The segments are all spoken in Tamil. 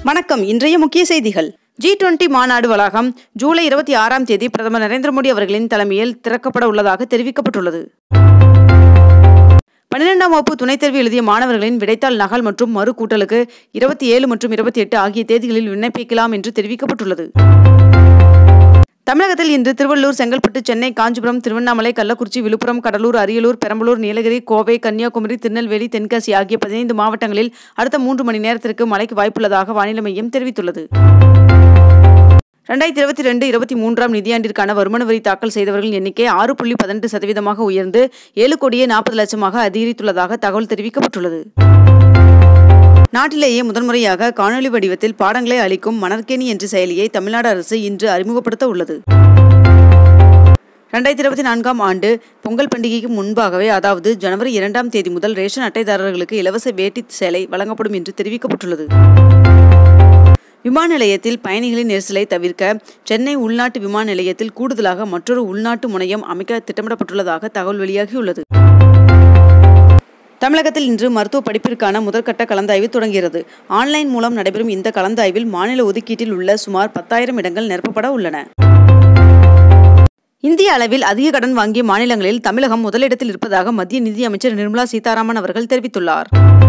வணக்கம் இன்றைய முக்கிய செய்திகள் ஜி டுவெண்டி மாநாடு வளாகம் ஜூலை இருபத்தி ஆறாம் தேதி பிரதமர் நரேந்திர மோடி அவர்களின் தலைமையில் திறக்கப்பட உள்ளதாக தெரிவிக்கப்பட்டுள்ளது பன்னிரெண்டாம் வகுப்பு துணைத் தேர்வு எழுதிய மாணவர்களின் விடைத்தாள் நகல் மற்றும் மறு கூட்டலுக்கு இருபத்தி ஏழு மற்றும் இருபத்தி எட்டு ஆகிய தேதிகளில் விண்ணப்பிக்கலாம் என்று தெரிவிக்கப்பட்டுள்ளது தமிழகத்தில் இன்று திருவள்ளூர் செங்கல்பட்டு சென்னை காஞ்சிபுரம் திருவண்ணாமலை கள்ளக்குறிச்சி விழுப்புரம் கடலூர் அரியலூர் பெரம்பலூர் நீலகிரி கோவை கன்னியாகுமரி திருநெல்வேலி தென்காசி ஆகிய பதினைந்து மாவட்டங்களில் அடுத்த மூன்று மணி நேரத்திற்கு மழைக்கு வாய்ப்புள்ளதாக வானிலை மையம் தெரிவித்துள்ளது ரெண்டாயிரத்தி இருபத்தி ரெண்டு இருபத்தி மூன்றாம் நிதியாண்டிற்கான வருமான வரி தாக்கல் செய்தவர்களின் எண்ணிக்கை ஆறு புள்ளி பதினெட்டு சதவீதமாக உயர்ந்து ஏழு கோடியே நாற்பது லட்சமாக அதிகரித்துள்ளதாக தகவல் தெரிவிக்கப்பட்டுள்ளது நாட்டிலேயே முதன்முறையாக காணொலி வடிவத்தில் பாடங்களை அளிக்கும் மணற்கேணி என்ற செயலியை தமிழ்நாடு அரசு இன்று அறிமுகப்படுத்த உள்ளது ரெண்டாயிரத்தி இருபத்தி நான்காம் ஆண்டு பொங்கல் பண்டிகைக்கு முன்பாகவே அதாவது ஜனவரி இரண்டாம் தேதி முதல் ரேஷன் அட்டைதாரர்களுக்கு இலவச வேட்டி சேலை வழங்கப்படும் என்று தெரிவிக்கப்பட்டுள்ளது விமான நிலையத்தில் பயணிகளின் நெரிசலை தவிர்க்க சென்னை உள்நாட்டு விமான நிலையத்தில் கூடுதலாக மற்றொரு உள்நாட்டு முனையம் அமைக்க திட்டமிடப்பட்டுள்ளதாக தகவல் வெளியாகியுள்ளது தமிழகத்தில் இன்று மருத்துவ படிப்பிற்கான முதற்கட்ட கலந்தாய்வு தொடங்குகிறது ஆன்லைன் மூலம் நடைபெறும் இந்த கலந்தாய்வில் மாநில ஒதுக்கீட்டில் உள்ள சுமார் பத்தாயிரம் இடங்கள் நிரப்பப்பட உள்ளன இந்திய அளவில் அதிக கடன் வாங்கிய மாநிலங்களில் தமிழகம் முதலிடத்தில் இருப்பதாக மத்திய நிதியமைச்சர் நிர்மலா சீதாராமன் அவர்கள் தெரிவித்துள்ளார்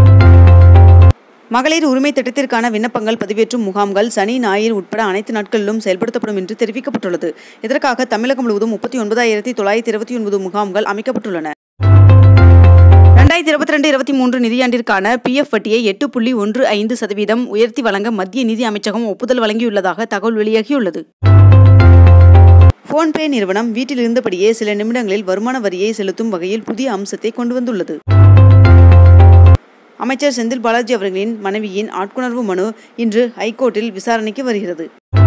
மகளிர் உரிமை திட்டத்திற்கான விண்ணப்பங்கள் பதிவேற்றும் முகாம்கள் சனி ஞாயிறு உட்பட அனைத்து நாட்களிலும் செயல்படுத்தப்படும் என்று தெரிவிக்கப்பட்டுள்ளது இதற்காக தமிழகம் முழுவதும் முப்பத்தி ஒன்பதாயிரத்தி தொள்ளாயிரத்தி இருபத்தி ஒன்பது முகாம்கள் அமைக்கப்பட்டுள்ளன ரெண்டாயிரத்தி இருபத்தி ரெண்டு இருபத்தி மூன்று நிதியாண்டிற்கான பிஎஃப் வட்டியை எட்டு புள்ளி ஒன்று ஐந்து சதவீதம் உயர்த்தி வழங்க மத்திய நிதி அமைச்சகம் ஒப்புதல் வழங்கியுள்ளதாக தகவல் வெளியாகியுள்ளது போன்பே நிறுவனம் வீட்டில் இருந்தபடியே சில நிமிடங்களில் வருமான வரியை செலுத்தும் வகையில் புதிய அம்சத்தை கொண்டு வந்துள்ளது அமைச்சர் செந்தில் பாலாஜி அவர்களின் மனைவியின் ஆட்கொணர்வு மனு இன்று ஹைகோர்ட்டில் விசாரணைக்கு வருகிறது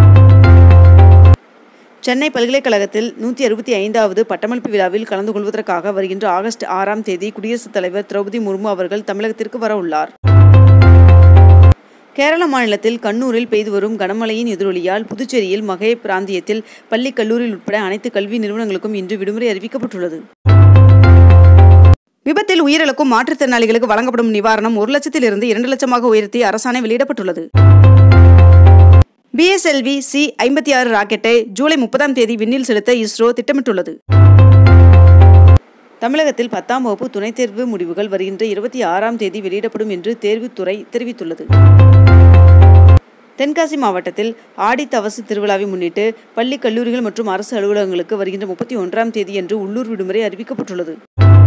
சென்னை பல்கலைக்கழகத்தில் நூற்றி அறுபத்தி ஐந்தாவது பட்டமளிப்பு விழாவில் கலந்து கொள்வதற்காக வருகின்ற ஆகஸ்ட் ஆறாம் தேதி குடியரசுத் தலைவர் திரௌபதி முர்மு அவர்கள் தமிழகத்திற்கு வர உள்ளார் கேரள மாநிலத்தில் கண்ணூரில் பெய்து வரும் கனமழையின் எதிரொலியால் புதுச்சேரியில் மகே பிராந்தியத்தில் பள்ளி கல்லூரி உட்பட அனைத்து கல்வி நிறுவனங்களுக்கும் இன்று விடுமுறை அறிவிக்கப்பட்டுள்ளது விபத்தில் உயிரிழக்கும் மாற்றுத்திறனாளிகளுக்கு வழங்கப்படும் நிவாரணம் ஒரு லட்சத்திலிருந்து இரண்டு லட்சமாக உயர்த்தி அரசாணை வெளியிடப்பட்டுள்ளது பிஎஸ்எல்வி சி ஐம்பத்தி ஆறு ராக்கெட்டை ஜூலை முப்பதாம் தேதி விண்ணில் செலுத்த இஸ்ரோ திட்டமிட்டுள்ளது தமிழகத்தில் பத்தாம் வகுப்பு துணைத் தேர்வு முடிவுகள் வருகின்ற இருபத்தி ஆறாம் தேதி வெளியிடப்படும் என்று தேர்வுத்துறை தெரிவித்துள்ளது தென்காசி மாவட்டத்தில் ஆடி தவசு திருவிழாவை முன்னிட்டு பள்ளி கல்லூரிகள் மற்றும் அரசு அலுவலகங்களுக்கு வருகின்ற முப்பத்தி ஒன்றாம் தேதியன்று உள்ளூர் விடுமுறை அறிவிக்கப்பட்டுள்ளது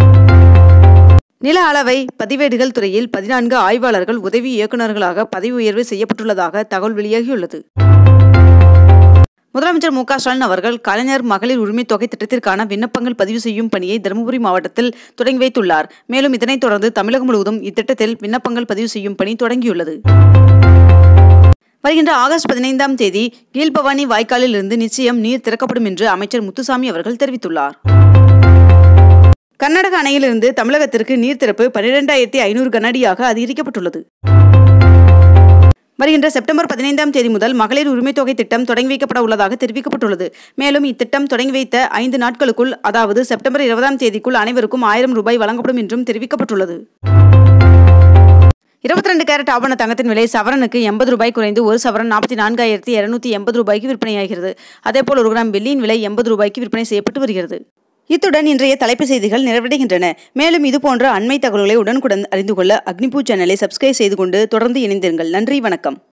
நில அளவை பதிவேடுகள் துறையில் பதினான்கு ஆய்வாளர்கள் உதவி இயக்குநர்களாக பதவி உயர்வு செய்யப்பட்டுள்ளதாக தகவல் வெளியாகியுள்ளது முதலமைச்சர் மு ஸ்டாலின் அவர்கள் கலைஞர் மகளிர் உரிமை தொகை திட்டத்திற்கான விண்ணப்பங்கள் பதிவு செய்யும் பணியை தருமபுரி மாவட்டத்தில் தொடங்கி வைத்துள்ளார் மேலும் இதனைத் தொடர்ந்து தமிழகம் முழுவதும் இத்திட்டத்தில் விண்ணப்பங்கள் பதிவு செய்யும் பணி தொடங்கியுள்ளது வருகின்ற ஆகஸ்ட் பதினைந்தாம் தேதி கீழ்பவானி வாய்க்காலில் இருந்து நிச்சயம் நீர் திறக்கப்படும் என்று அமைச்சர் முத்துசாமி அவர்கள் தெரிவித்துள்ளார் கர்நாடக அணையிலிருந்து தமிழகத்திற்கு நீர் திறப்பு பன்னிரெண்டாயிரத்தி ஐநூறு கனஅடியாக அதிகரிக்கப்பட்டுள்ளது வருகின்ற செப்டம்பர் பதினைந்தாம் தேதி முதல் மகளிர் உரிமை தொகை திட்டம் தொடங்கி வைக்கப்பட உள்ளதாக தெரிவிக்கப்பட்டுள்ளது மேலும் இத்திட்டம் தொடங்கி வைத்த ஐந்து நாட்களுக்குள் அதாவது செப்டம்பர் இருபதாம் தேதிக்குள் அனைவருக்கும் ஆயிரம் ரூபாய் வழங்கப்படும் என்றும் தெரிவிக்கப்பட்டுள்ளது இருபத்தி ரெண்டு கேரட் ஆபண தங்கத்தின் விலை சவரனுக்கு எண்பது ரூபாய் குறைந்து ஒரு சவரன் நாற்பத்தி நான்காயிரத்தி இருநூத்தி எண்பது ரூபாய்க்கு விற்பனையாகிறது அதேபோல் ஒரு கிராம் வெள்ளியின் விலை எண்பது ரூபாய்க்கு விற்பனை செய்யப்பட்டு வருகிறது இத்துடன் இன்றைய தலைப்பு செய்திகள் நிறைவடைகின்றன மேலும் இதுபோன்ற அண்மை தகவல்களை உடனுக்குடன் அறிந்து கொள்ள அக்னிபூ சேனலை சப்ஸ்கிரைப் செய்து கொண்டு தொடர்ந்து இணைந்திருங்கள் நன்றி வணக்கம்